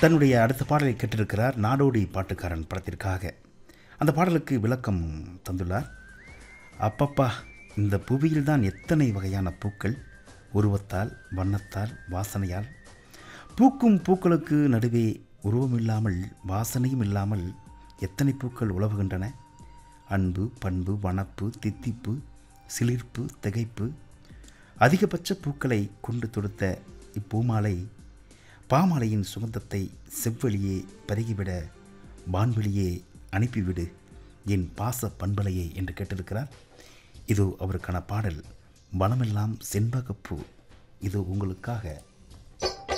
தன்னுடைய அடுத்த பாடலை கேட்டிருக்கிறார் நாடோடி பாட்டுக்காரன் படத்திற்காக அந்த பாடலுக்கு விளக்கம் தந்துள்ளார் அப்பப்பா இந்த புவியில் தான் எத்தனை வகையான பூக்கள் உருவத்தால் வண்ணத்தால் வாசனையால் பூக்கும் பூக்களுக்கு நடுவே உருவமில்லாமல் வாசனையும் இல்லாமல் எத்தனை பூக்கள் உலவுகின்றன அன்பு பண்பு வனப்பு தித்திப்பு சிலிர்ப்பு திகைப்பு அதிகபட்ச பூக்களை கொண்டு தொடுத்த இப்பூமாலை பாமாலையின் சுகந்தத்தை செவ்வெளியே பருகிவிட வான்வெளியே அனுப்பிவிடு என் பாச பண்பலையே என்று கேட்டிருக்கிறார் இதோ அவருக்கான பாடல் வனமெல்லாம் செண்பகப்பூ இது உங்களுக்காக